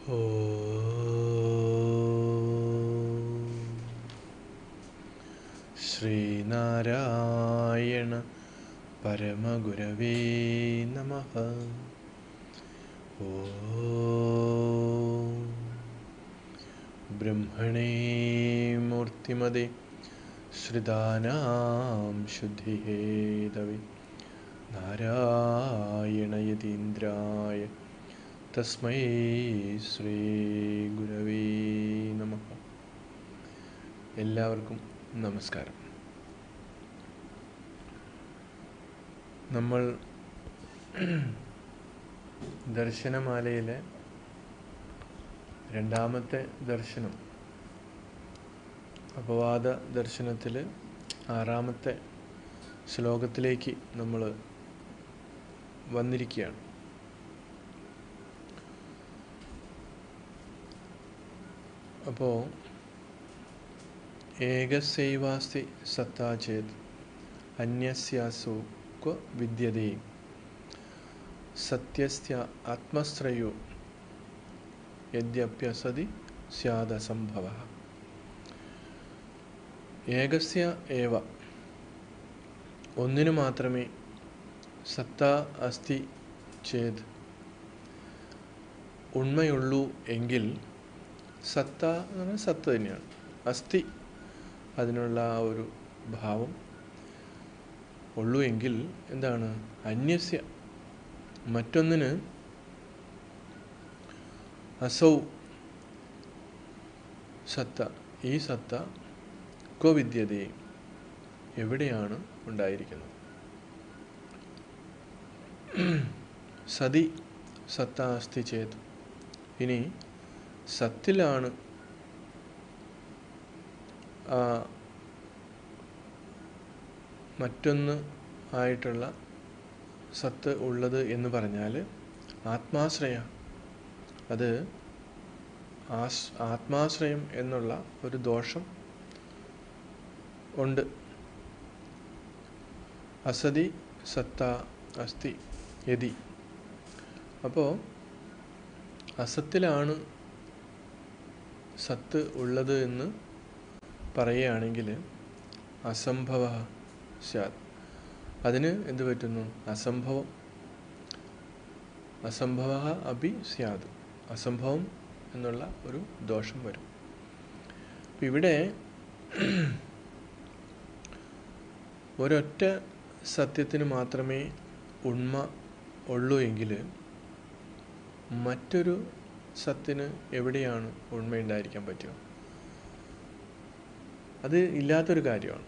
ഓം. ശ്രീനാരായണ പരമഗുരവേ നമ ഓം ബ്രഹ്മണേ മൂർത്തിമതേ ശ്രിതാനാം ശുദ്ധിഹേതവേ നാരായണയതീന്ദ്രായ തസ്മൈ ശ്രീ ഗുരവേ നമ എല്ലാവർക്കും നമസ്കാരം നമ്മൾ ദർശനമാലയിലെ രണ്ടാമത്തെ ദർശനം അപവാദ ദർശനത്തിൽ ആറാമത്തെ ശ്ലോകത്തിലേക്ക് നമ്മൾ വന്നിരിക്കുകയാണ് അപ്പോൾ ഏകസൈവാസ്തി സത്താ ചേത് അന്യസ്യാസു ക്വ വിദ്യതേ സത്യസ്യ ആത്മശ്രയോ യദ്യപ്യസതി സ്യാദസംഭവ ഏകസ്യ ഏവ ഒന്നിനു മാത്രമേ സത്ത അസ്തി ചേത് ഉണ്മയുള്ളൂ എങ്കിൽ സത്ത എന്ന് പറഞ്ഞാൽ സത്ത് തന്നെയാണ് അസ്ഥി അതിനുള്ള ആ ഒരു ഭാവം ഉള്ളൂ എങ്കിൽ എന്താണ് അന്യസ്യ മറ്റൊന്നിന് അസൗ സത്ത ഈ സത്ത ക്വവിദ്യതയെ എവിടെയാണ് ഉണ്ടായിരിക്കുന്നത് സതി സത്ത അസ്ഥി ചേത് ഇനി സത്തിലാണ് ആ മറ്റൊന്ന് ആയിട്ടുള്ള സത്ത് ഉള്ളത് എന്ന് പറഞ്ഞാൽ ആത്മാശ്രയ അത് ആസ് ആത്മാശ്രയം എന്നുള്ള ഒരു ദോഷം ഉണ്ട് അസതി സത്ത അസ്തി യതി അപ്പോൾ അസത്തിലാണ് സത്ത് ഉള്ളത് എന്ന് പറയുകയാണെങ്കിൽ അസംഭവ സ്യാത് അതിന് എന്ത് പറ്റുന്നു അസംഭവം അസംഭവ അഭി സ്യാത് അസംഭവം എന്നുള്ള ഒരു ദോഷം വരും അപ്പം ഇവിടെ ഒരൊറ്റ സത്യത്തിന് മാത്രമേ ഉണ്മ ഉള്ളൂ എങ്കിൽ മറ്റൊരു സത്തിന് എവിടെയാണ് ഉണ്മയുണ്ടായിരിക്കാൻ പറ്റുക അത് ഇല്ലാത്തൊരു കാര്യമാണ്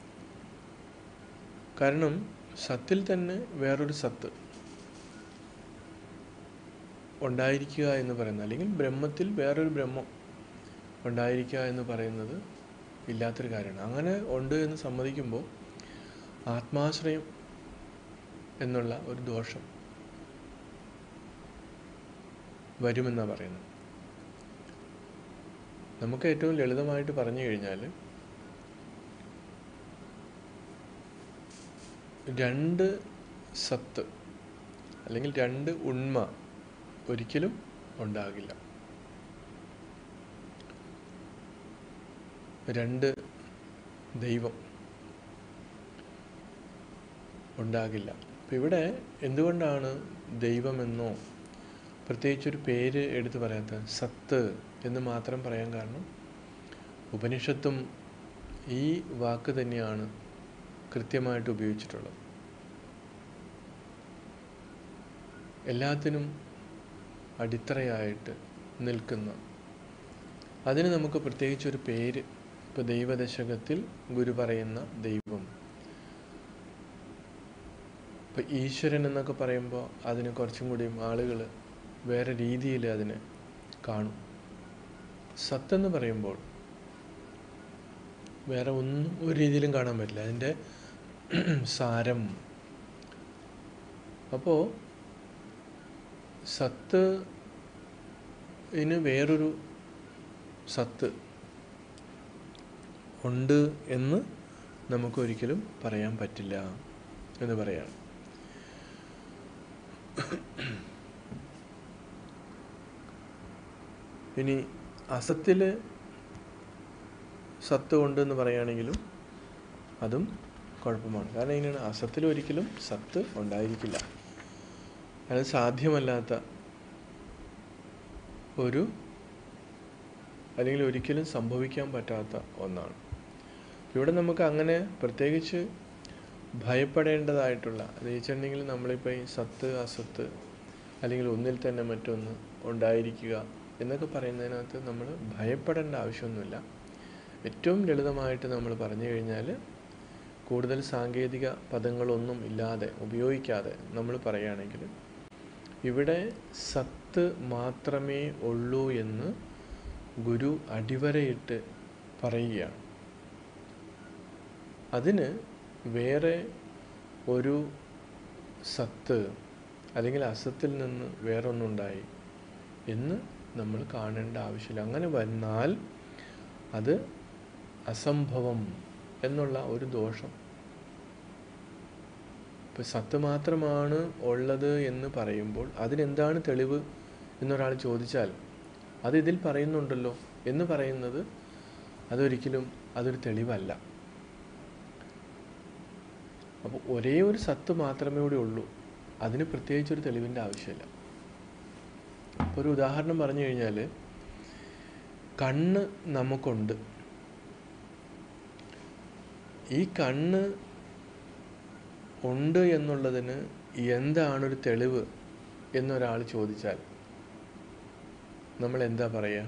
കാരണം സത്തിൽ തന്നെ വേറൊരു സത്ത് ഉണ്ടായിരിക്കുക എന്ന് പറയുന്നത് അല്ലെങ്കിൽ ബ്രഹ്മത്തിൽ വേറൊരു ബ്രഹ്മം ഉണ്ടായിരിക്കുക എന്ന് പറയുന്നത് ഇല്ലാത്തൊരു കാര്യമാണ് അങ്ങനെ ഉണ്ട് എന്ന് സമ്മതിക്കുമ്പോൾ ആത്മാശ്രയം എന്നുള്ള ഒരു ദോഷം വരുമെന്നാണ് പറയുന്നത് നമുക്ക് ഏറ്റവും ലളിതമായിട്ട് പറഞ്ഞു കഴിഞ്ഞാൽ രണ്ട് സത്ത് അല്ലെങ്കിൽ രണ്ട് ഉണ്മ ഒരിക്കലും ഉണ്ടാകില്ല രണ്ട് ദൈവം ഉണ്ടാകില്ല അപ്പം ഇവിടെ എന്തുകൊണ്ടാണ് ദൈവമെന്നോ പ്രത്യേകിച്ചൊരു പേര് എടുത്തു പറയാത്ത സത്ത് എന്ന് മാത്രം പറയാൻ കാരണം ഉപനിഷത്തും ഈ വാക്ക് തന്നെയാണ് കൃത്യമായിട്ട് ഉപയോഗിച്ചിട്ടുള്ളത് എല്ലാത്തിനും അടിത്തറയായിട്ട് നിൽക്കുന്ന അതിന് നമുക്ക് പ്രത്യേകിച്ചൊരു പേര് ഇപ്പോൾ ദൈവദശകത്തിൽ ഗുരു പറയുന്ന ദൈവം ഇപ്പം ഈശ്വരൻ എന്നൊക്കെ പറയുമ്പോൾ അതിന് കുറച്ചും കൂടിയും ആളുകൾ വേറെ രീതിയിൽ അതിനെ കാണും സത്തെന്ന് പറയുമ്പോൾ വേറെ ഒന്നും ഒരു രീതിയിലും കാണാൻ പറ്റില്ല അതിൻ്റെ സാരം അപ്പോൾ സത്ത് ഇന് വേറൊരു സത്ത് ഉണ്ട് എന്ന് നമുക്കൊരിക്കലും പറയാൻ പറ്റില്ല എന്ന് പറയാണ് ഇനി അസത്തിൽ സത്ത് ഉണ്ടെന്ന് പറയുകയാണെങ്കിലും അതും കുഴപ്പമാണ് കാരണം എങ്ങനെയാണ് അസത്തിൽ ഒരിക്കലും സത്ത് ഉണ്ടായിരിക്കില്ല അത് സാധ്യമല്ലാത്ത ഒരു അല്ലെങ്കിൽ ഒരിക്കലും സംഭവിക്കാൻ പറ്റാത്ത ഒന്നാണ് ഇവിടെ നമുക്ക് അങ്ങനെ പ്രത്യേകിച്ച് ഭയപ്പെടേണ്ടതായിട്ടുള്ള അത് വെച്ചിട്ടുണ്ടെങ്കിൽ നമ്മളിപ്പോൾ ഈ സത്ത് അസത്ത് അല്ലെങ്കിൽ ഒന്നിൽ തന്നെ മറ്റൊന്ന് ഉണ്ടായിരിക്കുക എന്നൊക്കെ പറയുന്നതിനകത്ത് നമ്മൾ ഭയപ്പെടേണ്ട ആവശ്യമൊന്നുമില്ല ഏറ്റവും ലളിതമായിട്ട് നമ്മൾ പറഞ്ഞു കഴിഞ്ഞാൽ കൂടുതൽ സാങ്കേതിക പദങ്ങളൊന്നും ഇല്ലാതെ ഉപയോഗിക്കാതെ നമ്മൾ പറയുകയാണെങ്കിൽ ഇവിടെ സത്ത് മാത്രമേ ഉള്ളൂ എന്ന് ഗുരു അടിവരയിട്ട് പറയുകയാണ് അതിന് വേറെ ഒരു സത്ത് അല്ലെങ്കിൽ അസത്തിൽ നിന്ന് വേറൊന്നുണ്ടായി എന്ന് നമ്മൾ കാണേണ്ട ആവശ്യമില്ല അങ്ങനെ വന്നാൽ അത് അസംഭവം എന്നുള്ള ഒരു ദോഷം ഇപ്പം സത്ത് മാത്രമാണ് ഉള്ളത് എന്ന് പറയുമ്പോൾ അതിനെന്താണ് തെളിവ് എന്നൊരാൾ ചോദിച്ചാൽ അത് ഇതിൽ പറയുന്നുണ്ടല്ലോ എന്ന് പറയുന്നത് അതൊരിക്കലും അതൊരു തെളിവല്ല അപ്പോൾ ഒരേ ഒരു സത്ത് മാത്രമേ ഇവിടെ ഉള്ളൂ അതിന് പ്രത്യേകിച്ചൊരു തെളിവിൻ്റെ ആവശ്യമില്ല ഇപ്പോൾ ഒരു ഉദാഹരണം പറഞ്ഞു കഴിഞ്ഞാൽ കണ്ണ് നമുക്കുണ്ട് ഈ കണ്ണ് ഉണ്ട് എന്നുള്ളതിന് എന്താണൊരു തെളിവ് എന്നൊരാൾ ചോദിച്ചാൽ നമ്മൾ എന്താ പറയുക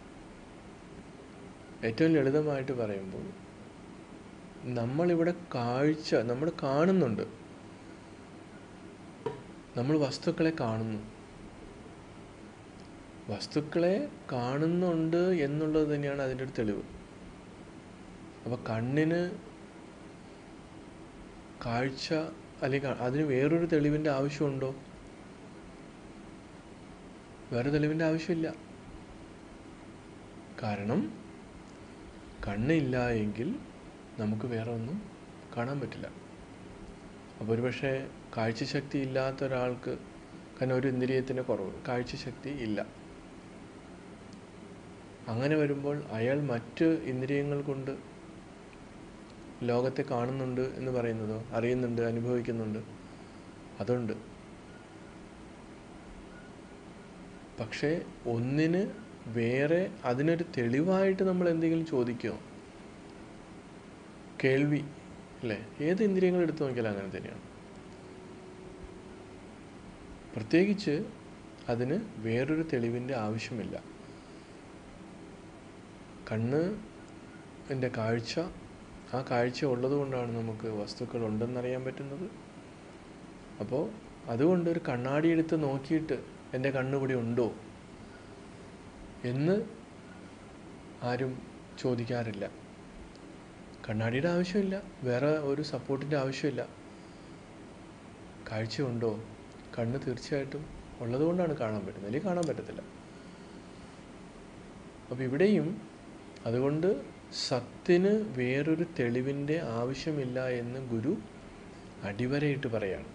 ഏറ്റവും ലളിതമായിട്ട് പറയുമ്പോൾ നമ്മളിവിടെ കാഴ്ച നമ്മൾ കാണുന്നുണ്ട് നമ്മൾ വസ്തുക്കളെ കാണുന്നു വസ്തുക്കളെ കാണുന്നുണ്ട് എന്നുള്ളത് തന്നെയാണ് അതിൻ്റെ ഒരു തെളിവ് അപ്പോൾ കണ്ണിന് കാഴ്ച അല്ലെങ്കിൽ അതിന് വേറൊരു തെളിവിൻ്റെ ആവശ്യമുണ്ടോ വേറെ തെളിവിൻ്റെ ആവശ്യമില്ല കാരണം കണ്ണില്ല എങ്കിൽ നമുക്ക് വേറെ ഒന്നും കാണാൻ പറ്റില്ല അപ്പോൾ ഒരു പക്ഷേ കാഴ്ചശക്തി ഇല്ലാത്ത ഒരാൾക്ക് കാരണം ഒരു ഇന്ദ്രിയത്തിൻ്റെ കുറവ് കാഴ്ചശക്തി ഇല്ല അങ്ങനെ വരുമ്പോൾ അയാൾ മറ്റ് ഇന്ദ്രിയങ്ങൾ കൊണ്ട് ലോകത്തെ കാണുന്നുണ്ട് എന്ന് പറയുന്നതോ അറിയുന്നുണ്ട് അനുഭവിക്കുന്നുണ്ട് അതുണ്ട് പക്ഷേ ഒന്നിന് വേറെ അതിനൊരു തെളിവായിട്ട് നമ്മൾ എന്തെങ്കിലും ചോദിക്കുമോ കേൾവി അല്ലേ ഏത് ഇന്ദ്രിയങ്ങൾ എടുത്തു നോക്കിയാലും അങ്ങനെ തന്നെയാണ് പ്രത്യേകിച്ച് അതിന് വേറൊരു തെളിവിൻ്റെ ആവശ്യമില്ല കണ്ണ് എൻ്റെ കാഴ്ച ആ കാഴ്ച ഉള്ളത് കൊണ്ടാണ് നമുക്ക് വസ്തുക്കൾ ഉണ്ടെന്നറിയാൻ പറ്റുന്നത് അപ്പോൾ അതുകൊണ്ട് ഒരു കണ്ണാടി എടുത്ത് നോക്കിയിട്ട് എൻ്റെ കണ്ണുപിടി ഉണ്ടോ എന്ന് ആരും ചോദിക്കാറില്ല കണ്ണാടിയുടെ ആവശ്യമില്ല വേറെ ഒരു സപ്പോർട്ടിൻ്റെ ആവശ്യമില്ല കാഴ്ചയുണ്ടോ കണ്ണ് തീർച്ചയായിട്ടും ഉള്ളതുകൊണ്ടാണ് കാണാൻ പറ്റുന്നത് അല്ലെങ്കിൽ കാണാൻ പറ്റത്തില്ല അപ്പോൾ ഇവിടെയും അതുകൊണ്ട് സത്തിന് വേറൊരു തെളിവിൻ്റെ ആവശ്യമില്ല എന്ന് ഗുരു അടിവരയിട്ട് പറയാണ്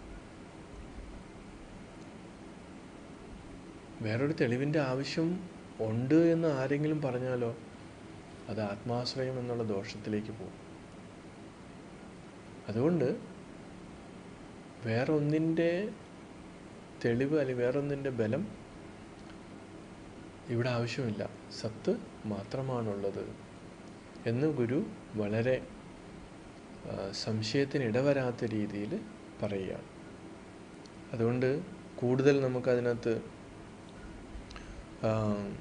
വേറൊരു തെളിവിൻ്റെ ആവശ്യം ഉണ്ട് എന്ന് ആരെങ്കിലും പറഞ്ഞാലോ അത് ആത്മാശ്രയം എന്നുള്ള ദോഷത്തിലേക്ക് പോകും അതുകൊണ്ട് വേറൊന്നിൻ്റെ തെളിവ് അല്ലെങ്കിൽ വേറൊന്നിൻ്റെ ബലം ഇവിടെ ആവശ്യമില്ല സത്ത് മാത്രമാണുള്ളത് എന്ന് ഗുരു വളരെ ആ, സംശയത്തിന് ഇടവരാത്ത രീതിയിൽ പറയുകയാണ് അതുകൊണ്ട് കൂടുതൽ നമുക്കതിനകത്ത് ആ,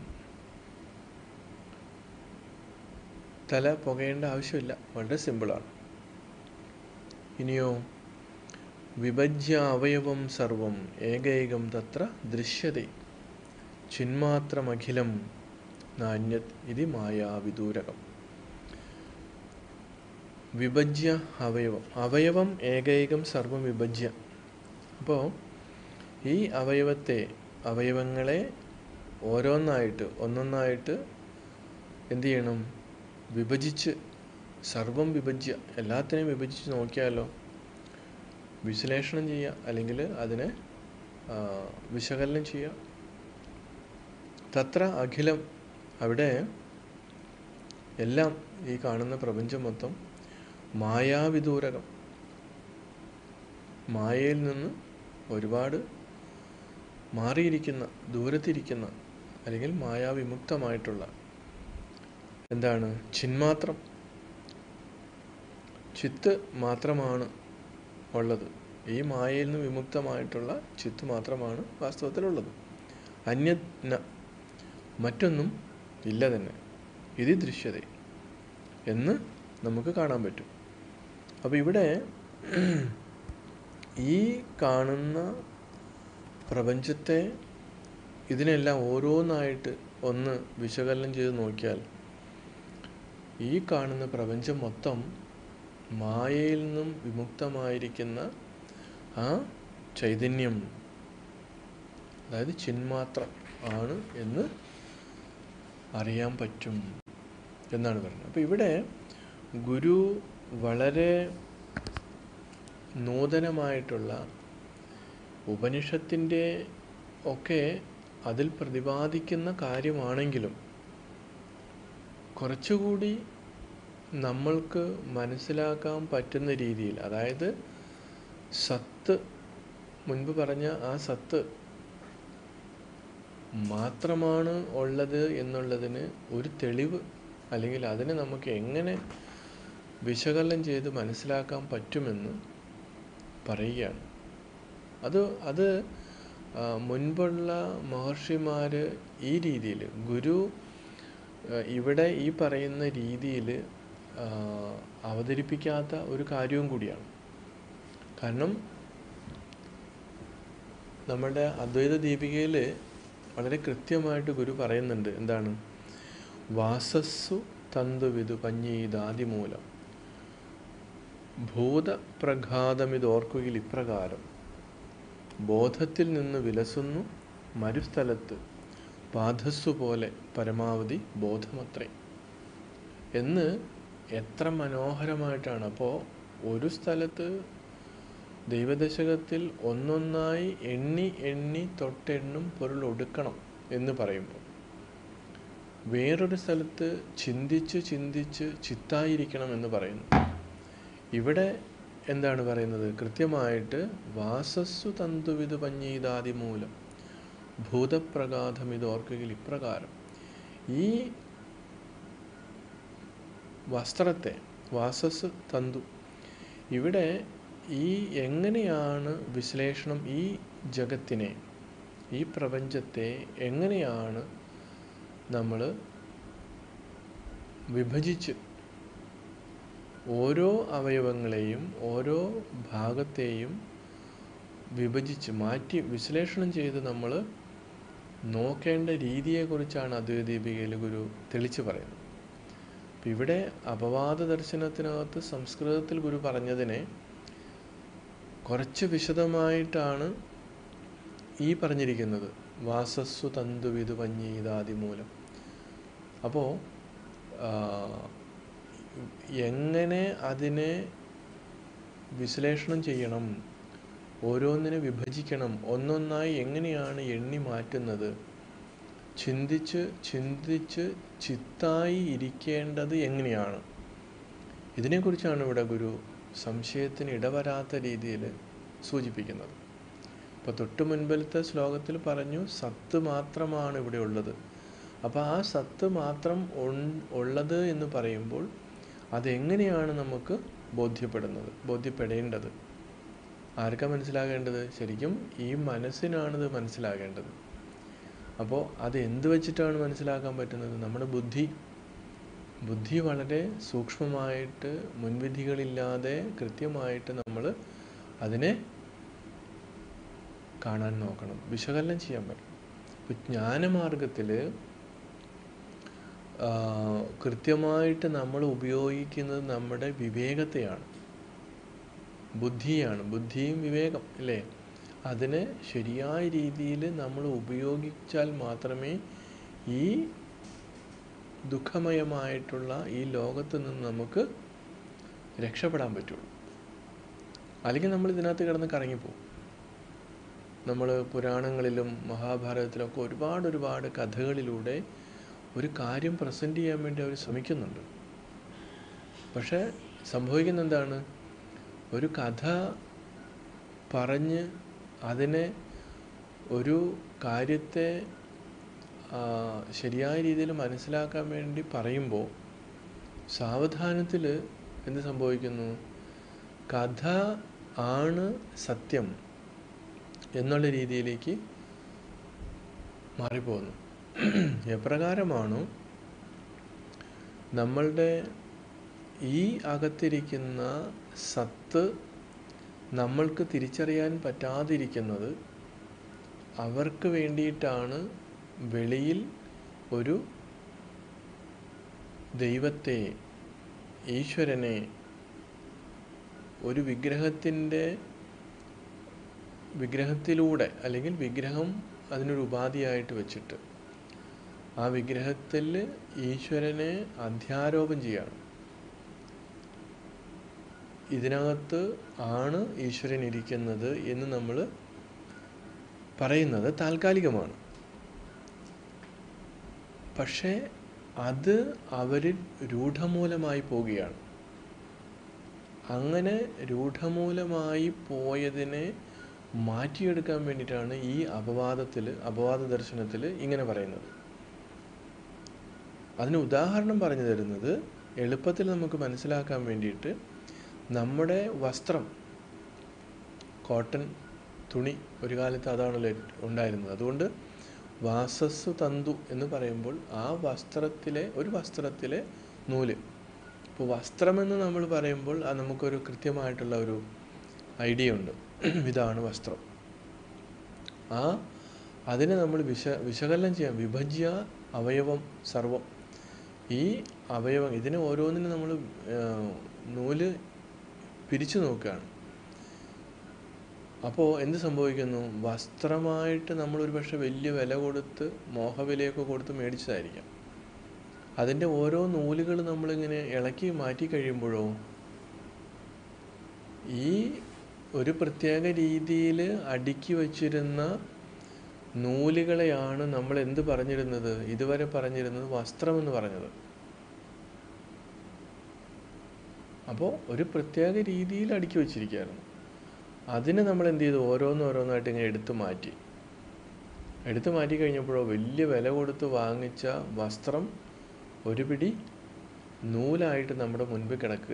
തല പുകയേണ്ട ആവശ്യമില്ല വളരെ സിമ്പിളാണ് ഇനിയോ വിഭജ്യ അവയവം സർവം ഏകൈകം തത്ര ദൃശ്യതേ ചിന്മാത്രമഖിലം നാന്യത് ഇതി മായാവിദൂരകം വിഭജ്യ അവയവം അവയവം ഏകൈകം സർവം വിഭജ്യ അപ്പോൾ ഈ അവയവത്തെ അവയവങ്ങളെ ഓരോന്നായിട്ട് ഒന്നൊന്നായിട്ട് എന്ത് ചെയ്യണം വിഭജിച്ച് സർവം വിഭജ്യ എല്ലാത്തിനെയും വിഭജിച്ച് നോക്കിയാലോ വിശ്ലേഷണം ചെയ്യുക അല്ലെങ്കിൽ അതിനെ ആ, വിശകലനം ചെയ്യുക തത്ര അഖിലം അവിടെ എല്ലാം ഈ കാണുന്ന പ്രപഞ്ചം മൊത്തം മായാവിദൂരകം മായയിൽ നിന്ന് ഒരുപാട് മാറിയിരിക്കുന്ന ദൂരത്തിരിക്കുന്ന അല്ലെങ്കിൽ മായാവിമുക്തമായിട്ടുള്ള എന്താണ് ചിന്മാത്രം ചിത്ത് മാത്രമാണ് ഉള്ളത് ഈ മായയിൽ നിന്ന് വിമുക്തമായിട്ടുള്ള ചിത്ത് മാത്രമാണ് വാസ്തവത്തിലുള്ളത് അന്യ മറ്റൊന്നും ഇല്ല തന്നെ ഇത് ദൃശ്യത എന്ന് നമുക്ക് കാണാൻ പറ്റും അപ്പോൾ ഇവിടെ ഈ കാണുന്ന പ്രപഞ്ചത്തെ ഇതിനെല്ലാം ഓരോന്നായിട്ട് ഒന്ന് വിശകലനം ചെയ്ത് നോക്കിയാൽ ഈ കാണുന്ന പ്രപഞ്ചം മൊത്തം മായയിൽ നിന്നും വിമുക്തമായിരിക്കുന്ന ആ ചൈതന്യം അതായത് ചിന്മാത്രം ആണ് എന്ന് അറിയാൻ പറ്റും എന്നാണ് പറയുന്നത് അപ്പോൾ ഇവിടെ ഗുരു വളരെ നൂതനമായിട്ടുള്ള ഉപനിഷത്തിൻ്റെ ഒക്കെ അതിൽ പ്രതിപാദിക്കുന്ന കാര്യമാണെങ്കിലും കുറച്ചുകൂടി നമ്മൾക്ക് മനസ്സിലാക്കാൻ പറ്റുന്ന രീതിയിൽ അതായത് സത്ത് മുൻപ് പറഞ്ഞ ആ സത്ത് മാത്രമാണ് ഉള്ളത് എന്നുള്ളതിന് ഒരു തെളിവ് അല്ലെങ്കിൽ അതിനെ നമുക്ക് എങ്ങനെ വിശകലനം ചെയ്ത് മനസ്സിലാക്കാൻ പറ്റുമെന്ന് പറയുകയാണ് അത് അത് മുൻപുള്ള മഹർഷിമാർ ഈ രീതിയിൽ ഗുരു ഇവിടെ ഈ പറയുന്ന രീതിയിൽ അവതരിപ്പിക്കാത്ത ഒരു കാര്യവും കൂടിയാണ് കാരണം നമ്മുടെ അദ്വൈത ദീപികയിൽ വളരെ കൃത്യമായിട്ട് ഗുരു പറയുന്നുണ്ട് എന്താണ് വാസസ്സു തന്തുവിതു പഞ്ഞീതാദിമൂലം ഭൂതപ്രഘാതമിതോർക്കുകയിൽ ഇപ്രകാരം ബോധത്തിൽ നിന്ന് വിലസുന്നു മരുസ്ഥലത്ത് പാധസ്സു പോലെ പരമാവധി ബോധമത്രേ എന്ന് എത്ര മനോഹരമായിട്ടാണ് അപ്പോൾ ഒരു സ്ഥലത്ത് ദൈവദശകത്തിൽ ഒന്നൊന്നായി എണ്ണി എണ്ണി തൊട്ടെണ്ണും പൊരുൾ ഒടുക്കണം എന്ന് പറയുമ്പോൾ വേറൊരു സ്ഥലത്ത് ചിന്തിച്ച് ചിന്തിച്ച് ചിത്തായിരിക്കണം എന്ന് പറയുന്നു ഇവിടെ എന്താണ് പറയുന്നത് കൃത്യമായിട്ട് വാസസ്സു തന്തുവിത് പഞ്ഞീതാദി മൂലം ഭൂതപ്രകാഥം ഇത് ഓർക്കുകയിൽ ഇപ്രകാരം ഈ വസ്ത്രത്തെ വാസസ് തന്തു ഇവിടെ ഈ എങ്ങനെയാണ് വിശ്ലേഷണം ഈ ജഗത്തിനെ ഈ പ്രപഞ്ചത്തെ എങ്ങനെയാണ് നമ്മൾ വിഭജിച്ച് ഓരോ അവയവങ്ങളെയും ഓരോ ഭാഗത്തെയും വിഭജിച്ച് മാറ്റി വിശ്ലേഷണം ചെയ്ത് നമ്മൾ നോക്കേണ്ട രീതിയെക്കുറിച്ചാണ് അദ്വൈതദീപികയിൽ ഗുരു തെളിച്ചു പറയുന്നത് അപ്പം ഇവിടെ അപവാദ ദർശനത്തിനകത്ത് സംസ്കൃതത്തിൽ ഗുരു പറഞ്ഞതിനെ കുറച്ച് വിശദമായിട്ടാണ് ഈ പറഞ്ഞിരിക്കുന്നത് വാസസ്സു തന്തുവിതു പഞ്ഞീതാദി മൂലം അപ്പോൾ എങ്ങനെ അതിനെ വിശ്ലേഷണം ചെയ്യണം ഓരോന്നിനെ വിഭജിക്കണം ഒന്നൊന്നായി എങ്ങനെയാണ് എണ്ണി മാറ്റുന്നത് ചിന്തിച്ച് ചിന്തിച്ച് ചിത്തായി ഇരിക്കേണ്ടത് എങ്ങനെയാണ് ഇതിനെക്കുറിച്ചാണ് ഇവിടെ ഗുരു സംശയത്തിന് ഇടവരാത്ത രീതിയിൽ സൂചിപ്പിക്കുന്നത് ഇപ്പോൾ തൊട്ട് മുൻപിലത്തെ ശ്ലോകത്തിൽ പറഞ്ഞു സത്ത് മാത്രമാണ് ഇവിടെ ഉള്ളത് അപ്പോൾ ആ സത്ത് മാത്രം ഉള്ളത് എന്ന് പറയുമ്പോൾ അതെങ്ങനെയാണ് നമുക്ക് ബോധ്യപ്പെടുന്നത് ബോധ്യപ്പെടേണ്ടത് ആർക്കാ മനസ്സിലാകേണ്ടത് ശരിക്കും ഈ മനസ്സിനാണിത് മനസ്സിലാകേണ്ടത് അപ്പോൾ അത് എന്ത് വെച്ചിട്ടാണ് മനസ്സിലാക്കാൻ പറ്റുന്നത് നമ്മുടെ ബുദ്ധി ബുദ്ധി വളരെ സൂക്ഷ്മമായിട്ട് മുൻവിധികളില്ലാതെ കൃത്യമായിട്ട് നമ്മൾ അതിനെ കാണാൻ നോക്കണം വിശകലനം ചെയ്യാൻ പറ്റും ഇപ്പോൾ ജ്ഞാനമാർഗത്തിൽ കൃത്യമായിട്ട് നമ്മൾ ഉപയോഗിക്കുന്നത് നമ്മുടെ വിവേകത്തെയാണ് ബുദ്ധിയാണ് ബുദ്ധിയും വിവേകം അല്ലേ അതിനെ ശരിയായ രീതിയിൽ നമ്മൾ ഉപയോഗിച്ചാൽ മാത്രമേ ഈ ദുഃഖമയമായിട്ടുള്ള ഈ ലോകത്ത് നിന്ന് നമുക്ക് രക്ഷപ്പെടാൻ പറ്റുള്ളൂ അല്ലെങ്കിൽ നമ്മൾ ഇതിനകത്ത് കിടന്ന് കറങ്ങിപ്പോവും നമ്മൾ പുരാണങ്ങളിലും മഹാഭാരതത്തിലൊക്കെ ഒരുപാട് ഒരുപാട് കഥകളിലൂടെ ഒരു കാര്യം പ്രസൻറ്റ് ചെയ്യാൻ വേണ്ടി അവർ ശ്രമിക്കുന്നുണ്ട് പക്ഷേ സംഭവിക്കുന്ന എന്താണ് ഒരു കഥ പറഞ്ഞ് അതിനെ ഒരു കാര്യത്തെ ആ, ശരിയായ രീതിയിൽ മനസ്സിലാക്കാൻ വേണ്ടി പറയുമ്പോൾ സാവധാനത്തിൽ എന്ത് സംഭവിക്കുന്നു കഥ ആണ് സത്യം എന്നുള്ള രീതിയിലേക്ക് മാറിപ്പോകുന്നു എപ്രകാരമാണോ നമ്മളുടെ ഈ അകത്തിരിക്കുന്ന സത്ത് നമ്മൾക്ക് തിരിച്ചറിയാൻ പറ്റാതിരിക്കുന്നത് അവർക്ക് വേണ്ടിയിട്ടാണ് വെളിയിൽ ഒരു ദൈവത്തെ ഈശ്വരനെ ഒരു വിഗ്രഹത്തിൻ്റെ വിഗ്രഹത്തിലൂടെ അല്ലെങ്കിൽ വിഗ്രഹം അതിനൊരു ഉപാധിയായിട്ട് വെച്ചിട്ട് ആ വിഗ്രഹത്തിൽ ഈശ്വരനെ അധ്യാരോപം ചെയ്യാണ് ഇതിനകത്ത് ആണ് ഈശ്വരൻ ഇരിക്കുന്നത് എന്ന് നമ്മൾ പറയുന്നത് താൽക്കാലികമാണ് പക്ഷേ അത് അവരിൽ രൂഢമൂലമായി പോവുകയാണ് അങ്ങനെ രൂഢമൂലമായി പോയതിനെ മാറ്റിയെടുക്കാൻ വേണ്ടിയിട്ടാണ് ഈ അപവാദത്തിൽ അപവാദ ദർശനത്തിൽ ഇങ്ങനെ പറയുന്നത് അതിന് ഉദാഹരണം പറഞ്ഞു തരുന്നത് എളുപ്പത്തിൽ നമുക്ക് മനസ്സിലാക്കാൻ വേണ്ടിയിട്ട് നമ്മുടെ വസ്ത്രം കോട്ടൺ തുണി ഒരു കാലത്ത് അതാണല്ലോ ഉണ്ടായിരുന്നത് അതുകൊണ്ട് വാസസ്സു തന്തു എന്ന് പറയുമ്പോൾ ആ വസ്ത്രത്തിലെ ഒരു വസ്ത്രത്തിലെ നൂല് ഇപ്പോൾ വസ്ത്രമെന്ന് നമ്മൾ പറയുമ്പോൾ അത് നമുക്കൊരു കൃത്യമായിട്ടുള്ള ഒരു ഐഡിയ ഉണ്ട് ഇതാണ് വസ്ത്രം ആ അതിനെ നമ്മൾ വിശ വിശകലനം ചെയ്യാം വിഭജ്യ അവയവം സർവം ഈ അവയവം ഇതിനെ ഓരോന്നിനും നമ്മൾ നൂല് പിരിച്ചു നോക്കുകയാണ് അപ്പോൾ എന്ത് സംഭവിക്കുന്നു വസ്ത്രമായിട്ട് നമ്മൾ ഒരു പക്ഷെ വലിയ വില കൊടുത്ത് മോഹവിലയൊക്കെ കൊടുത്ത് മേടിച്ചതായിരിക്കാം അതിൻ്റെ ഓരോ നൂലുകൾ നമ്മളിങ്ങനെ ഇളക്കി മാറ്റി കഴിയുമ്പോഴോ ഈ ഒരു പ്രത്യേക രീതിയിൽ അടുക്കി വച്ചിരുന്ന നൂലുകളെയാണ് നമ്മൾ എന്ത് പറഞ്ഞിരുന്നത് ഇതുവരെ പറഞ്ഞിരുന്നത് വസ്ത്രമെന്ന് പറഞ്ഞത് അപ്പോൾ ഒരു പ്രത്യേക രീതിയിൽ അടുക്കി വച്ചിരിക്കുകയായിരുന്നു അതിനെ നമ്മൾ എന്ത് ചെയ്തു ഓരോന്നോരോന്നായിട്ട് ഇങ്ങനെ എടുത്തു മാറ്റി എടുത്തു മാറ്റി കഴിഞ്ഞപ്പോഴോ വലിയ വില കൊടുത്ത് വാങ്ങിച്ച വസ്ത്രം ഒരു പിടി നൂലായിട്ട് നമ്മുടെ മുൻപിൽ കിടക്കുക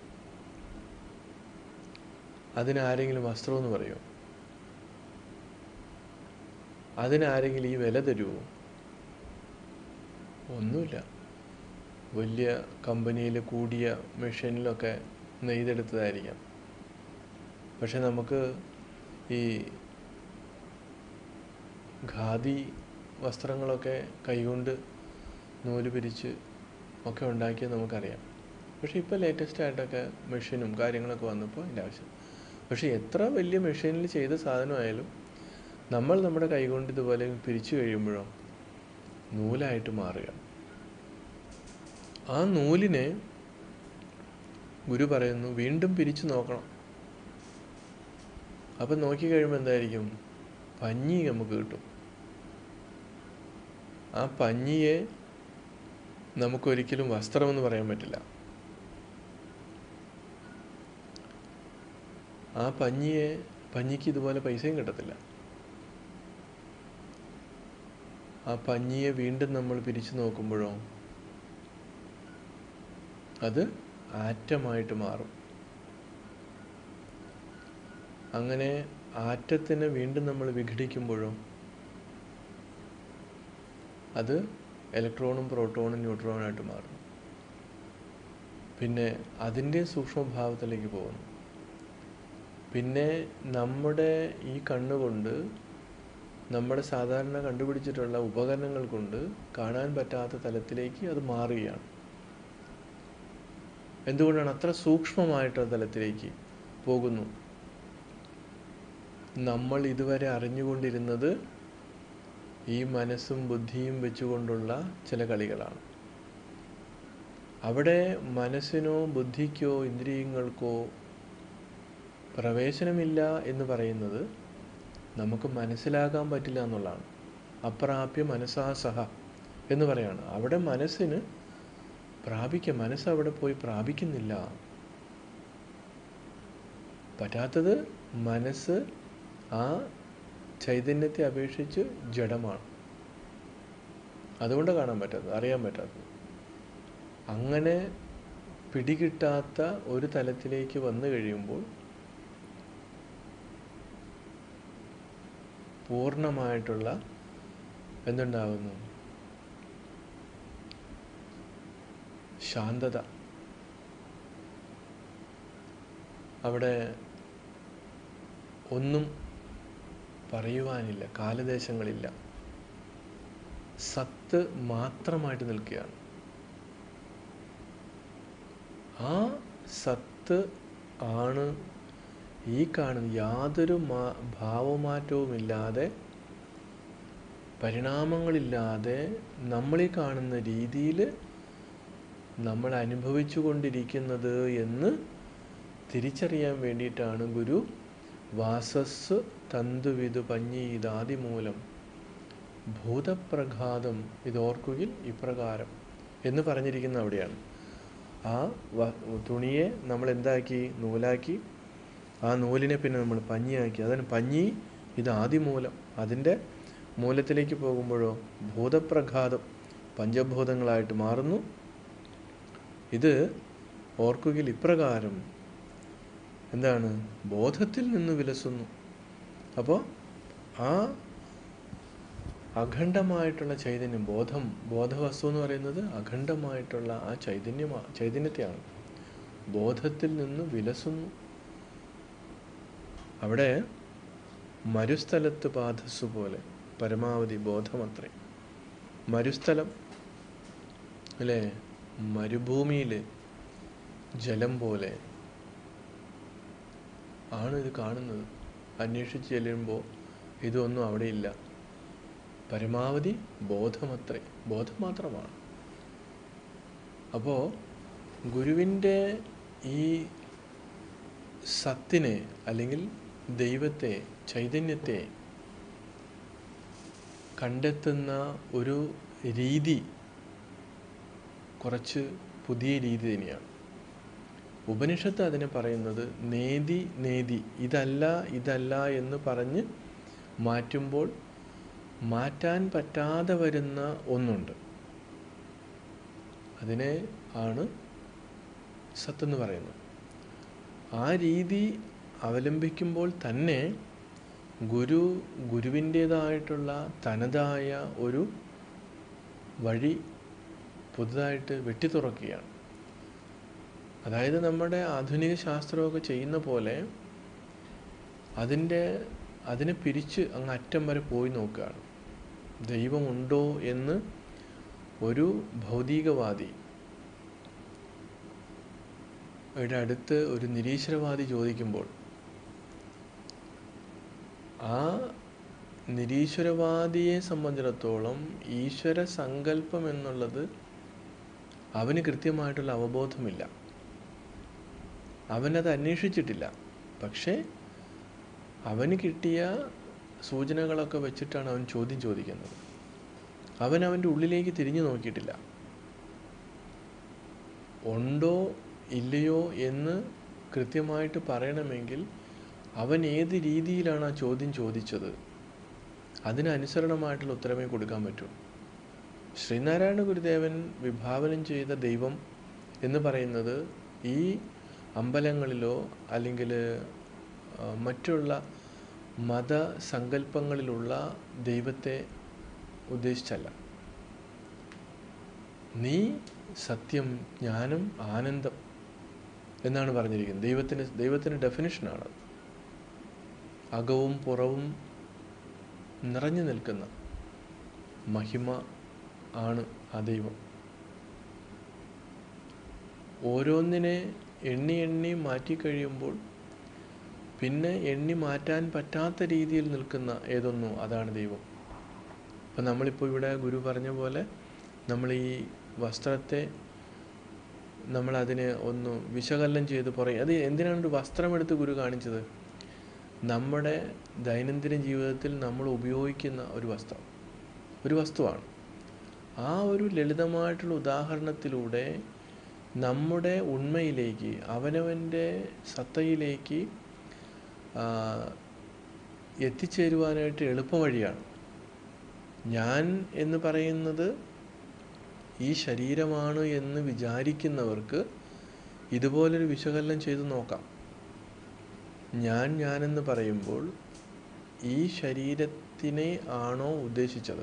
അതിനാരെങ്കിലും വസ്ത്രമെന്ന് പറയുമോ അതിനാരെങ്കിലും ഈ വില തരുമോ ഒന്നുമില്ല വലിയ കമ്പനിയിൽ കൂടിയ മെഷീനിലൊക്കെ നെയ്തെടുത്തതായിരിക്കാം പക്ഷെ നമുക്ക് ഈ ഖാദി വസ്ത്രങ്ങളൊക്കെ കൈകൊണ്ട് നൂല് പിരിച്ച് ഒക്കെ ഉണ്ടാക്കിയത് നമുക്കറിയാം പക്ഷെ ഇപ്പോൾ ലേറ്റസ്റ്റ് ആയിട്ടൊക്കെ മെഷീനും കാര്യങ്ങളൊക്കെ വന്നപ്പോൾ അതിൻ്റെ ആവശ്യം പക്ഷെ എത്ര വലിയ മെഷീനിൽ ചെയ്ത സാധനമായാലും നമ്മൾ നമ്മുടെ കൈകൊണ്ട് ഇതുപോലെ പിരിച്ചു കഴിയുമ്പോഴോ നൂലായിട്ട് മാറുകയാണ് ആ നൂലിനെ ഗുരു പറയുന്നു വീണ്ടും പിരിച്ചു നോക്കണം അപ്പം നോക്കി കഴിയുമ്പോൾ എന്തായിരിക്കും പഞ്ഞി നമുക്ക് കിട്ടും ആ പഞ്ഞിയെ നമുക്കൊരിക്കലും വസ്ത്രമെന്ന് പറയാൻ പറ്റില്ല ആ പഞ്ഞിയെ പഞ്ഞിക്ക് ഇതുപോലെ പൈസയും കിട്ടത്തില്ല ആ പഞ്ഞിയെ വീണ്ടും നമ്മൾ പിരിച്ചു നോക്കുമ്പോഴോ അത് ആറ്റമായിട്ട് മാറും അങ്ങനെ ആറ്റത്തിനെ വീണ്ടും നമ്മൾ വിഘടിക്കുമ്പോഴോ അത് ഇലക്ട്രോണും പ്രോട്ടോണും ന്യൂട്രോണായിട്ട് മാറും പിന്നെ അതിൻ്റെ സൂക്ഷ്മഭാവത്തിലേക്ക് പോകുന്നു പിന്നെ നമ്മുടെ ഈ കണ്ണുകൊണ്ട് നമ്മുടെ സാധാരണ കണ്ടുപിടിച്ചിട്ടുള്ള ഉപകരണങ്ങൾ കൊണ്ട് കാണാൻ പറ്റാത്ത തലത്തിലേക്ക് അത് മാറുകയാണ് എന്തുകൊണ്ടാണ് അത്ര സൂക്ഷ്മമായിട്ടുള്ള തലത്തിലേക്ക് പോകുന്നു നമ്മൾ ഇതുവരെ അറിഞ്ഞുകൊണ്ടിരുന്നത് ഈ മനസ്സും ബുദ്ധിയും വെച്ചുകൊണ്ടുള്ള ചില കളികളാണ് അവിടെ മനസ്സിനോ ബുദ്ധിക്കോ ഇന്ദ്രിയങ്ങൾക്കോ പ്രവേശനമില്ല എന്ന് പറയുന്നത് നമുക്ക് മനസ്സിലാക്കാൻ പറ്റില്ല എന്നുള്ളതാണ് അപ്രാപ്യ മനസ്സാ സഹ എന്ന് പറയാണ് അവിടെ മനസ്സിന് പ്രാപിക്കുക മനസ്സ് അവിടെ പോയി പ്രാപിക്കുന്നില്ല പറ്റാത്തത് മനസ്സ് ആ ചൈതന്യത്തെ അപേക്ഷിച്ച് ജഡമാണ് അതുകൊണ്ട് കാണാൻ പറ്റാത്തത് അറിയാൻ പറ്റാത്തത് അങ്ങനെ പിടികിട്ടാത്ത ഒരു തലത്തിലേക്ക് വന്നു കഴിയുമ്പോൾ പൂർണ്ണമായിട്ടുള്ള എന്തുണ്ടാകുന്നു ശാന്തത അവിടെ ഒന്നും പറയുവാനില്ല കാലദേശങ്ങളില്ല സത്ത് മാത്രമായിട്ട് നിൽക്കുകയാണ് ആ സത്ത് ആണ് ഈ കാണുന്ന യാതൊരു മാ ഭാവമാറ്റവുമില്ലാതെ പരിണാമങ്ങളില്ലാതെ നമ്മളീ കാണുന്ന രീതിയിൽ നമ്മൾ അനുഭവിച്ചു കൊണ്ടിരിക്കുന്നത് എന്ന് തിരിച്ചറിയാൻ വേണ്ടിയിട്ടാണ് ഗുരു വാസസ് തന്തുവിതു പഞ്ഞീതാദിമൂലം ഭൂതപ്രഘാതം ഇതോർക്കുകിൽ ഇപ്രകാരം എന്ന് പറഞ്ഞിരിക്കുന്ന അവിടെയാണ് ആ വ- തുണിയെ നമ്മൾ എന്താക്കി നൂലാക്കി ആ നൂലിനെ പിന്നെ നമ്മൾ പഞ്ഞിയാക്കി അതാണ് പഞ്ഞി ഇത് ആദിമൂലം അതിൻ്റെ മൂലത്തിലേക്ക് പോകുമ്പോഴോ ഭൂതപ്രഘാതം പഞ്ചഭൂതങ്ങളായിട്ട് മാറുന്നു ഇത് ഓർക്കുകിൽ ഇപ്രകാരം എന്താണ് ബോധത്തിൽ നിന്ന് വിലസുന്നു അപ്പോൾ ആ അഖണ്ഡമായിട്ടുള്ള ചൈതന്യം ബോധം ബോധവസ്തു എന്ന് പറയുന്നത് അഖണ്ഡമായിട്ടുള്ള ആ ചൈതന്യമാ ചൈതന്യത്തെയാണ് ബോധത്തിൽ നിന്ന് വിലസുന്നു അവിടെ മരുസ്ഥലത്ത് പാദസ്സു പോലെ പരമാവധി ബോധമത്രേ മരുസ്ഥലം അല്ലേ മരുഭൂമിയിൽ ജലം പോലെ ആണ് ഇത് കാണുന്നത് അന്വേഷിച്ച് ചെല്ലുമ്പോൾ ഇതൊന്നും അവിടെ ഇല്ല പരമാവധി ബോധമത്രേ ബോധം മാത്രമാണ് അപ്പോൾ ഗുരുവിൻ്റെ ഈ സത്തിനെ അല്ലെങ്കിൽ ദൈവത്തെ ചൈതന്യത്തെ കണ്ടെത്തുന്ന ഒരു രീതി കുറച്ച് പുതിയ രീതി തന്നെയാണ് ഉപനിഷത്ത് അതിനെ പറയുന്നത് നേതി നേതി ഇതല്ല ഇതല്ല എന്ന് പറഞ്ഞ് മാറ്റുമ്പോൾ മാറ്റാൻ പറ്റാതെ വരുന്ന ഒന്നുണ്ട് അതിനെ ആണ് സത്തെന്ന് പറയുന്നത് ആ രീതി അവലംബിക്കുമ്പോൾ തന്നെ ഗുരു ഗുരുവിൻ്റേതായിട്ടുള്ള തനതായ ഒരു വഴി പുതുതായിട്ട് വെട്ടിത്തുറക്കുകയാണ് അതായത് നമ്മുടെ ആധുനിക ശാസ്ത്രമൊക്കെ ചെയ്യുന്ന പോലെ അതിൻ്റെ അതിനെ പിരിച്ച് അങ്ങ് അറ്റം വരെ പോയി നോക്കുകയാണ് ദൈവമുണ്ടോ എന്ന് ഒരു ഭൗതികവാദി യുടെ അടുത്ത് ഒരു നിരീശ്വരവാദി ചോദിക്കുമ്പോൾ ആ നിരീശ്വരവാദിയെ സംബന്ധിച്ചിടത്തോളം ഈശ്വര സങ്കല്പം എന്നുള്ളത് അവന് കൃത്യമായിട്ടുള്ള അവബോധമില്ല അവനത് അന്വേഷിച്ചിട്ടില്ല പക്ഷേ അവന് കിട്ടിയ സൂചനകളൊക്കെ വെച്ചിട്ടാണ് അവൻ ചോദ്യം ചോദിക്കുന്നത് അവൻ അവൻ്റെ ഉള്ളിലേക്ക് തിരിഞ്ഞു നോക്കിയിട്ടില്ല ഉണ്ടോ ഇല്ലയോ എന്ന് കൃത്യമായിട്ട് പറയണമെങ്കിൽ അവൻ ഏത് രീതിയിലാണ് ആ ചോദ്യം ചോദിച്ചത് അതിനനുസരണമായിട്ടുള്ള ഉത്തരമേ കൊടുക്കാൻ പറ്റൂ ശ്രീനാരായണ ഗുരുദേവൻ വിഭാവനം ചെയ്ത ദൈവം എന്ന് പറയുന്നത് ഈ അമ്പലങ്ങളിലോ അല്ലെങ്കിൽ ആ, മറ്റുള്ള മതസങ്കല്പങ്ങളിലുള്ള ദൈവത്തെ ഉദ്ദേശിച്ചല്ല നീ സത്യം ജ്ഞാനം ആനന്ദം എന്നാണ് പറഞ്ഞിരിക്കുന്നത് ദൈവത്തിന് ദൈവത്തിൻ്റെ ഡെഫിനിഷനാണ് അകവും പുറവും നിറഞ്ഞു നിൽക്കുന്ന മഹിമ ആണ് ആ ദൈവം ഓരോന്നിനെ എണ്ണി എണ്ണി മാറ്റിക്കഴിയുമ്പോൾ പിന്നെ എണ്ണി മാറ്റാൻ പറ്റാത്ത രീതിയിൽ നിൽക്കുന്ന ഏതൊന്നോ അതാണ് ദൈവം അപ്പം നമ്മളിപ്പോൾ ഇവിടെ ഗുരു പറഞ്ഞ പോലെ നമ്മൾ ഈ വസ്ത്രത്തെ നമ്മൾ അതിനെ ഒന്ന് വിശകലനം ചെയ്ത് പറയും അത് എന്തിനാണ് ഒരു വസ്ത്രമെടുത്ത് ഗുരു കാണിച്ചത് നമ്മുടെ ദൈനംദിന ജീവിതത്തിൽ നമ്മൾ ഉപയോഗിക്കുന്ന ഒരു വസ്ത്രം ഒരു വസ്തുവാണ് ആ ഒരു ലളിതമായിട്ടുള്ള ഉദാഹരണത്തിലൂടെ നമ്മുടെ ഉണ്മയിലേക്ക് അവനവൻ്റെ സത്തയിലേക്ക് ആ, എത്തിച്ചേരുവാനായിട്ട് എളുപ്പവഴിയാണ് ഞാൻ എന്ന് പറയുന്നത് ഈ ശരീരമാണ് എന്ന് വിചാരിക്കുന്നവർക്ക് ഇതുപോലൊരു വിശകലനം ചെയ്ത് നോക്കാം ഞാൻ ഞാനെന്ന് പറയുമ്പോൾ ഈ ശരീരത്തിനെ ആണോ ഉദ്ദേശിച്ചത്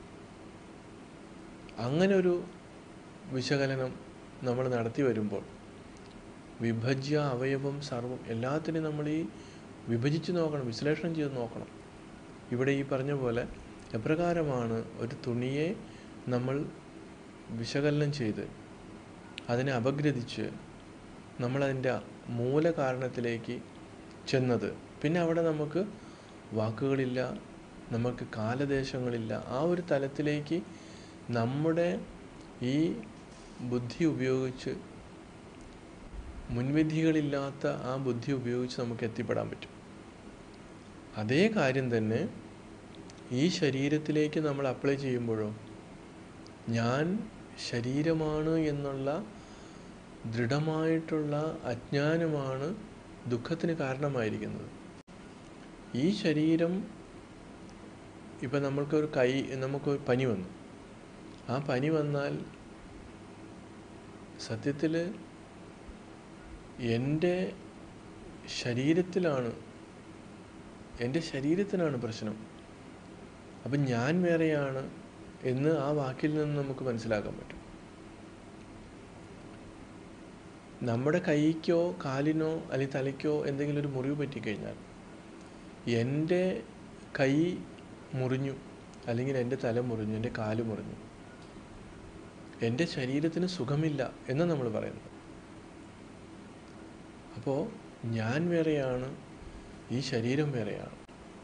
അങ്ങനെ ഒരു വിശകലനം നമ്മൾ നടത്തി വരുമ്പോൾ വിഭജ്യ അവയവം സർവം എല്ലാത്തിനെയും നമ്മൾ ഈ വിഭജിച്ച് നോക്കണം വിശ്ലേഷണം ചെയ്ത് നോക്കണം ഇവിടെ ഈ പറഞ്ഞ പോലെ എപ്രകാരമാണ് ഒരു തുണിയെ നമ്മൾ വിശകലനം ചെയ്ത് അതിനെ അപഗ്രഥിച്ച് നമ്മളതിൻ്റെ മൂല കാരണത്തിലേക്ക് ചെന്നത് പിന്നെ അവിടെ നമുക്ക് വാക്കുകളില്ല നമുക്ക് കാലദേശങ്ങളില്ല ആ ഒരു തലത്തിലേക്ക് നമ്മുടെ ഈ ബുദ്ധി ഉപയോഗിച്ച് മുൻവിധികളില്ലാത്ത ആ ബുദ്ധി ഉപയോഗിച്ച് നമുക്ക് എത്തിപ്പെടാൻ പറ്റും അതേ കാര്യം തന്നെ ഈ ശരീരത്തിലേക്ക് നമ്മൾ അപ്ലൈ ചെയ്യുമ്പോഴോ ഞാൻ ശരീരമാണ് എന്നുള്ള ദൃഢമായിട്ടുള്ള അജ്ഞാനമാണ് ദുഃഖത്തിന് കാരണമായിരിക്കുന്നത് ഈ ശരീരം ഇപ്പം നമ്മൾക്കൊരു കൈ നമുക്കൊരു പനി വന്നു ആ പനി വന്നാൽ സത്യത്തിൽ എൻ്റെ ശരീരത്തിലാണ് എൻ്റെ ശരീരത്തിനാണ് പ്രശ്നം അപ്പം ഞാൻ വേറെയാണ് എന്ന് ആ വാക്കിൽ നിന്ന് നമുക്ക് മനസ്സിലാക്കാൻ പറ്റും നമ്മുടെ കൈക്കോ കാലിനോ അല്ലെങ്കിൽ തലയ്ക്കോ എന്തെങ്കിലും ഒരു മുറിവ് പറ്റിക്കഴിഞ്ഞാൽ എൻ്റെ കൈ മുറിഞ്ഞു അല്ലെങ്കിൽ എൻ്റെ തല മുറിഞ്ഞു എൻ്റെ കാല് മുറിഞ്ഞു എൻ്റെ ശരീരത്തിന് സുഖമില്ല എന്ന് നമ്മൾ പറയുന്നു അപ്പോൾ ഞാൻ വേറെയാണ് ഈ ശരീരം വേറെയാണ്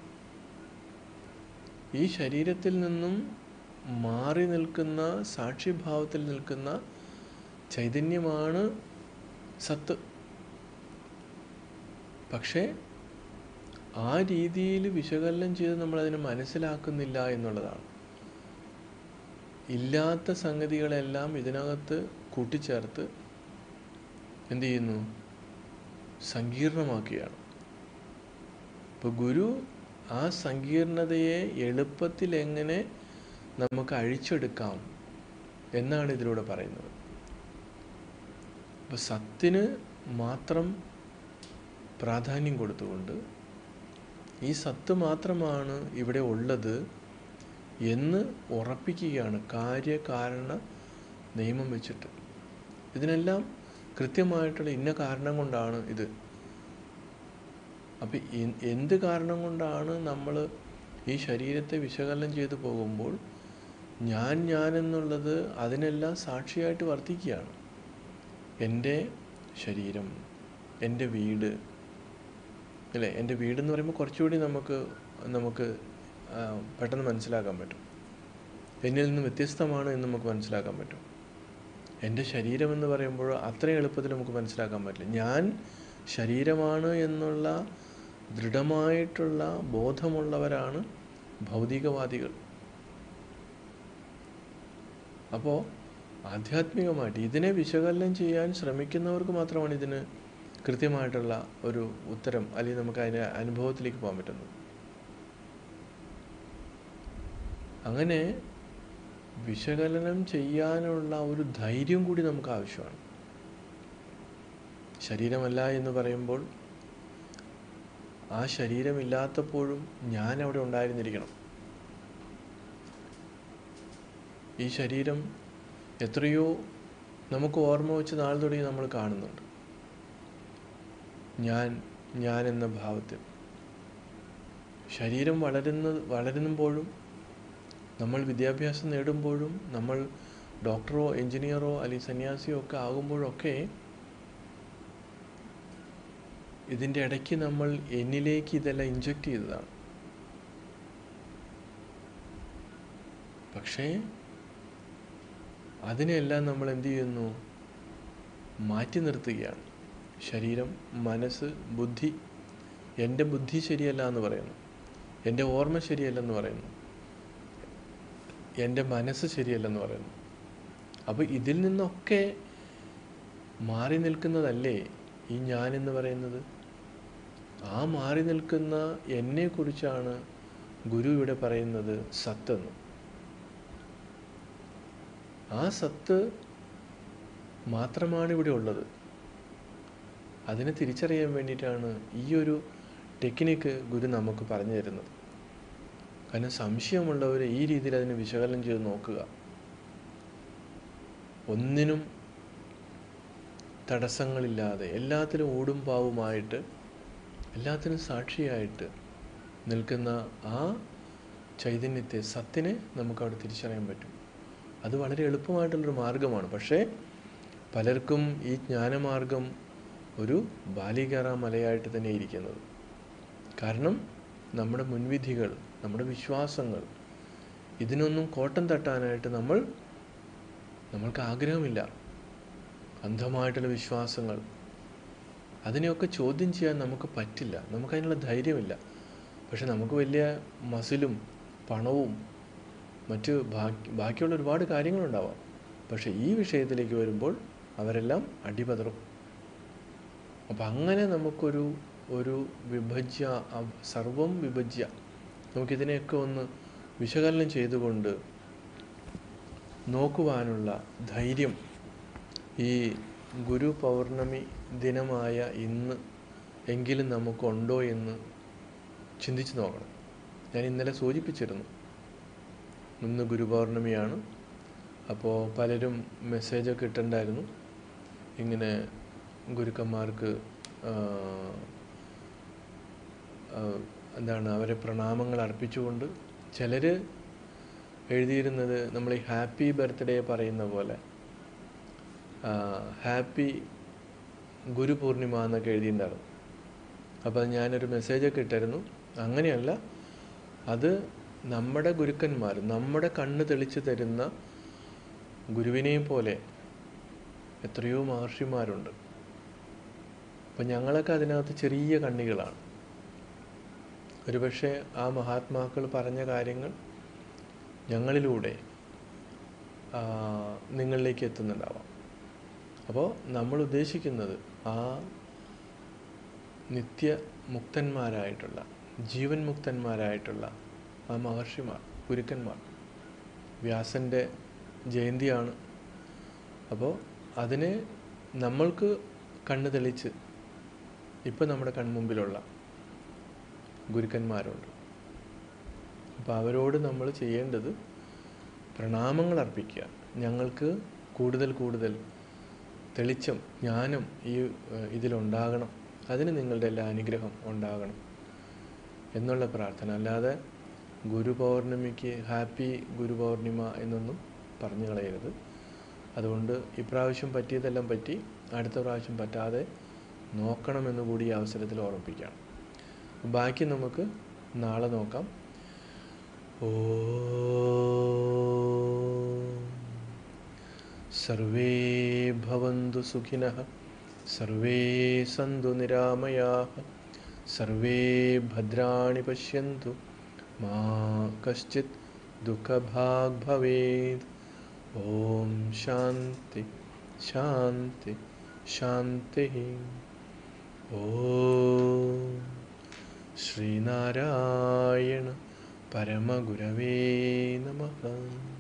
ഈ ശരീരത്തിൽ നിന്നും മാറി നിൽക്കുന്ന സാക്ഷിഭാവത്തിൽ നിൽക്കുന്ന ചൈതന്യമാണ് സത്ത് പക്ഷേ ആ രീതിയിൽ വിശകലനം ചെയ്ത് നമ്മളതിനെ മനസ്സിലാക്കുന്നില്ല എന്നുള്ളതാണ് ഇല്ലാത്ത സംഗതികളെല്ലാം ഇതിനകത്ത് കൂട്ടിച്ചേർത്ത് എന്ത് ചെയ്യുന്നു സങ്കീർണമാക്കുകയാണ് ഇപ്പോൾ ഗുരു ആ സങ്കീർണതയെ എളുപ്പത്തിൽ എങ്ങനെ നമുക്ക് അഴിച്ചെടുക്കാം എന്നാണ് ഇതിലൂടെ പറയുന്നത് അപ്പോൾ സത്തിന് മാത്രം പ്രാധാന്യം കൊടുത്തുകൊണ്ട് ഈ സത്ത് മാത്രമാണ് ഇവിടെ ഉള്ളത് എന്ന് ഉറപ്പിക്കുകയാണ് കാര്യകാരണ നിയമം വെച്ചിട്ട് ഇതിനെല്ലാം കൃത്യമായിട്ടുള്ള ഇന്ന കാരണം കൊണ്ടാണ് ഇത് അപ്പം എന്ത് കാരണം കൊണ്ടാണ് നമ്മൾ ഈ ശരീരത്തെ വിശകലനം ചെയ്തു പോകുമ്പോൾ ഞാൻ ഞാൻ എന്നുള്ളത് അതിനെല്ലാം സാക്ഷിയായിട്ട് വർത്തിക്കുകയാണ് എൻ്റെ ശരീരം എൻ്റെ വീട് അല്ലേ എൻ്റെ വീടെന്ന് പറയുമ്പോൾ കുറച്ചുകൂടി നമുക്ക് നമുക്ക് ആ, പെട്ടെന്ന് മനസ്സിലാക്കാൻ പറ്റും എന്നിൽ നിന്ന് വ്യത്യസ്തമാണ് എന്ന് നമുക്ക് മനസ്സിലാക്കാൻ പറ്റും എൻ്റെ ശരീരം എന്ന് പറയുമ്പോൾ അത്രയും എളുപ്പത്തിൽ നമുക്ക് മനസ്സിലാക്കാൻ പറ്റില്ല ഞാൻ ശരീരമാണ് എന്നുള്ള ദൃഢമായിട്ടുള്ള ബോധമുള്ളവരാണ് ഭൗതികവാദികൾ അപ്പോൾ ആധ്യാത്മികമായിട്ട് ഇതിനെ വിശകലനം ചെയ്യാൻ ശ്രമിക്കുന്നവർക്ക് മാത്രമാണ് ഇതിന് കൃത്യമായിട്ടുള്ള ഒരു ഉത്തരം അല്ലെങ്കിൽ നമുക്ക് അതിൻ്റെ അനുഭവത്തിലേക്ക് പോകാൻ പറ്റുന്നത് അങ്ങനെ വിശകലനം ചെയ്യാനുള്ള ഒരു ധൈര്യം കൂടി നമുക്ക് ആവശ്യമാണ് ശരീരമല്ല എന്ന് പറയുമ്പോൾ ആ ശരീരമില്ലാത്തപ്പോഴും ഞാൻ അവിടെ ഉണ്ടായിരുന്നിരിക്കണം ഈ ശരീരം എത്രയോ നമുക്ക് ഓർമ്മ വെച്ച് നാൾ തുടങ്ങി നമ്മൾ കാണുന്നുണ്ട് ഞാൻ ഞാൻ എന്ന ഭാവത്തിൽ ശരീരം വളരുന്ന വളരുമ്പോഴും നമ്മൾ വിദ്യാഭ്യാസം നേടുമ്പോഴും നമ്മൾ ഡോക്ടറോ എഞ്ചിനീയറോ അല്ലെങ്കിൽ സന്യാസിയോ ഒക്കെ ആകുമ്പോഴൊക്കെ ഇതിൻ്റെ ഇടയ്ക്ക് നമ്മൾ എന്നിലേക്ക് ഇതെല്ലാം ഇഞ്ചക്ട് ചെയ്തതാണ് പക്ഷേ അതിനെല്ലാം നമ്മൾ എന്ത് ചെയ്യുന്നു മാറ്റി നിർത്തുകയാണ് ശരീരം മനസ്സ് ബുദ്ധി എൻ്റെ ബുദ്ധി ശരിയല്ല എന്ന് പറയുന്നു എൻ്റെ ഓർമ്മ ശരിയല്ലെന്ന് പറയുന്നു എൻ്റെ മനസ്സ് ശരിയല്ലെന്ന് പറയുന്നു അപ്പോൾ ഇതിൽ നിന്നൊക്കെ മാറി നിൽക്കുന്നതല്ലേ ഈ ഞാൻ എന്ന് പറയുന്നത് ആ മാറി നിൽക്കുന്ന എന്നെക്കുറിച്ചാണ് ഗുരു ഇവിടെ പറയുന്നത് സത്തെന്ന് ആ സത്ത് മാത്രമാണ് ഇവിടെ ഉള്ളത് അതിനെ തിരിച്ചറിയാൻ വേണ്ടിയിട്ടാണ് ഈ ഒരു ടെക്നിക്ക് ഗുരു നമുക്ക് പറഞ്ഞു തരുന്നത് കാരണം സംശയമുള്ളവർ ഈ രീതിയിൽ അതിനെ വിശകലനം ചെയ്ത് നോക്കുക ഒന്നിനും തടസ്സങ്ങളില്ലാതെ എല്ലാത്തിനും ഊടും പാവുമായിട്ട് എല്ലാത്തിനും സാക്ഷിയായിട്ട് നിൽക്കുന്ന ആ ചൈതന്യത്തെ സത്തിനെ നമുക്ക് അവിടെ തിരിച്ചറിയാൻ പറ്റും അത് വളരെ എളുപ്പമായിട്ടുള്ളൊരു മാർഗമാണ് പക്ഷേ പലർക്കും ഈ ജ്ഞാനമാർഗം ഒരു ബാലികേറ മലയായിട്ട് തന്നെ ഇരിക്കുന്നത് കാരണം നമ്മുടെ മുൻവിധികൾ നമ്മുടെ വിശ്വാസങ്ങൾ ഇതിനൊന്നും കോട്ടം തട്ടാനായിട്ട് നമ്മൾ നമ്മൾക്ക് ആഗ്രഹമില്ല അന്ധമായിട്ടുള്ള വിശ്വാസങ്ങൾ അതിനെയൊക്കെ ചോദ്യം ചെയ്യാൻ നമുക്ക് പറ്റില്ല നമുക്കതിനുള്ള ധൈര്യമില്ല പക്ഷെ നമുക്ക് വലിയ മസിലും പണവും മറ്റ് ബാക്കി ബാക്കിയുള്ള ഒരുപാട് കാര്യങ്ങളുണ്ടാവാം പക്ഷെ ഈ വിഷയത്തിലേക്ക് വരുമ്പോൾ അവരെല്ലാം അടിപതറും അപ്പം അങ്ങനെ നമുക്കൊരു ഒരു വിഭജ്യ അവ- സർവം വിഭജ്യ നമുക്കിതിനെയൊക്കെ ഒന്ന് വിശകലനം ചെയ്തുകൊണ്ട് നോക്കുവാനുള്ള ധൈര്യം ഈ ഗുരു പൗർണമി ദിനമായ ഇന്ന് എങ്കിലും നമുക്കുണ്ടോ എന്ന് ചിന്തിച്ച് നോക്കണം ഞാൻ ഇന്നലെ സൂചിപ്പിച്ചിരുന്നു ഇന്ന് ഗുരു പൗർണമിയാണ് അപ്പോൾ പലരും മെസ്സേജൊക്കെ ഇട്ടിട്ടുണ്ടായിരുന്നു ഇങ്ങനെ ഗുരുക്കന്മാർക്ക് ആ, ആ, എന്താണ് അവരെ പ്രണാമങ്ങൾ അർപ്പിച്ചുകൊണ്ട് ചിലർ എഴുതിയിരുന്നത് നമ്മൾ ഈ ഹാപ്പി ബർത്ത്ഡേ പറയുന്ന പോലെ ഹാപ്പി ഗുരു പൂർണിമ എന്നൊക്കെ എഴുതിയിട്ടുണ്ടായിരുന്നു അപ്പോൾ ഞാനൊരു മെസ്സേജൊക്കെ ഇട്ടായിരുന്നു അങ്ങനെയല്ല അത് നമ്മുടെ ഗുരുക്കന്മാർ നമ്മുടെ കണ്ണ് തെളിച്ച് തരുന്ന ഗുരുവിനെയും പോലെ എത്രയോ മഹർഷിമാരുണ്ട് അപ്പം ഞങ്ങളൊക്കെ അതിനകത്ത് ചെറിയ കണ്ണികളാണ് ഒരുപക്ഷെ ആ മഹാത്മാക്കൾ പറഞ്ഞ കാര്യങ്ങൾ ഞങ്ങളിലൂടെ ആ, നിങ്ങളിലേക്ക് എത്തുന്നുണ്ടാവാം അപ്പോൾ നമ്മൾ ഉദ്ദേശിക്കുന്നത് ആ നിത്യമുക്തന്മാരായിട്ടുള്ള ജീവൻ മുക്തന്മാരായിട്ടുള്ള ആ മഹർഷിമാർ ഗുരുക്കന്മാർ വ്യാസൻ്റെ ജയന്തിയാണ് അപ്പോൾ അതിന് നമ്മൾക്ക് കണ്ണ് തെളിച്ച് ഇപ്പം നമ്മുടെ കൺമുമ്പിലുള്ള ഗുരുക്കന്മാരുണ്ട് അപ്പോൾ അവരോട് നമ്മൾ ചെയ്യേണ്ടത് പ്രണാമങ്ങൾ അർപ്പിക്കുക ഞങ്ങൾക്ക് കൂടുതൽ കൂടുതൽ തെളിച്ചം ജ്ഞാനം ഈ ഏഹ്, ഇതിലുണ്ടാകണം അതിന് നിങ്ങളുടെ എല്ലാ അനുഗ്രഹം ഉണ്ടാകണം എന്നുള്ള പ്രാർത്ഥന അല്ലാതെ ഗുരു പൗർണമിക്ക് ഹാപ്പി ഗുരു പൗർണിമ എന്നൊന്നും പറഞ്ഞു കളയരുത് അതുകൊണ്ട് ഇപ്രാവശ്യം പറ്റിയതെല്ലാം പറ്റി അടുത്ത പ്രാവശ്യം പറ്റാതെ നോക്കണമെന്ന് കൂടി ഈ അവസരത്തിൽ ഓർമ്മിപ്പിക്കുകയാണ് ബാക്കി നമുക്ക് നാളെ നോക്കാം ഓ സർവേ ഭവന്തു സുഖിനഃ സർവേ സന്തു നിരാമയാः സർവേ ഭദ്രാണി പശ്യन्तु മാ കശ്ചിത് ദുഃഖഭാഗ് ഭവേത് ഓം ശാന്തി ശാന്തി ശാന്തി ഓം ശ്രീനാരായണ പരമഗുരവേ നമഃ